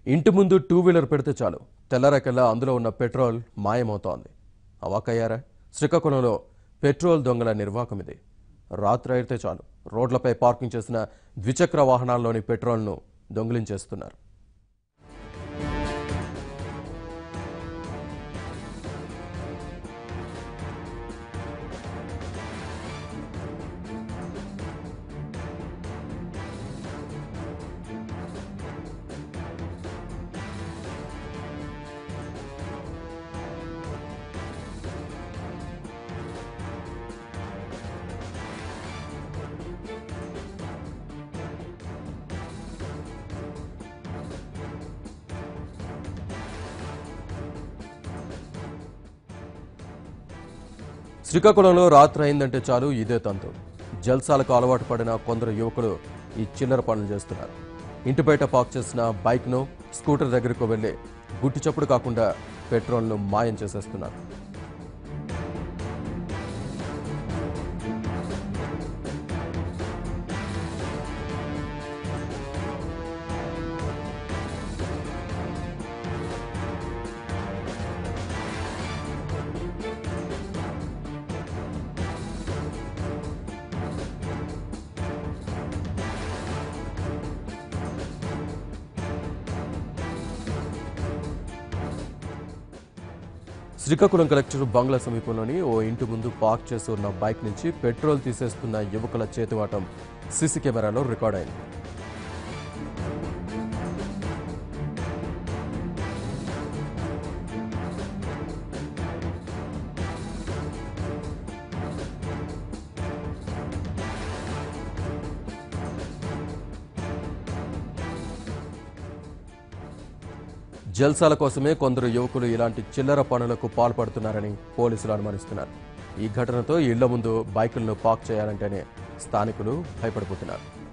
ఇంటి ముందు two wheeler పెడితే చాలు తెల్లరకల్లా అందులో ఉన్న పెట్రోల్ మాయమవుతోంది అవాకయ్యారా శ్రీకాకుళంలో పెట్రోల్ దొంగల నిర్వాకం ఇది రాత్రి అయితే చాలు రోడ్లపై పార్కింగ్ చేసిన ద్విచక్ర వాహనాల్లోని పెట్రోల్ను దొంగిలించేస్తున్నారు శ్రీకాకుళంలో రాత్రి అయిందంటే చాలు ఇదే తంతు జల్సాలకు అలవాటు పడిన కొందరు యువకులు ఈ చిల్లర పనులు చేస్తున్నారు ఇంటి బయట పార్క్ చేసిన బైక్ను స్కూటర్ దగ్గరకు వెళ్లి గుట్టి చప్పుడు కాకుండా పెట్రోల్ను మాయం చేసేస్తున్నారు శ్రీకాకుళం కలెక్టర్ బంగ్లా సమీపంలోని ఓ ఇంటి ముందు పార్క్ చేసి ఉన్న బైక్ నుంచి పెట్రోల్ తీసేస్తున్న యువకుల చేతివాటం సీసీ కెమెరాలో రికార్డ్ అయింది జల్సాల కోసమే కొందరు యువకులు ఇలాంటి చిల్లర పనులకు పాల్పడుతున్నారని పోలీసులు అనుమానిస్తున్నారు ఈ ఘటనతో ఇళ్ల ముందు బైకులను పార్క్ చేయాలంటేనే స్థానికులు భయపడిపోతున్నారు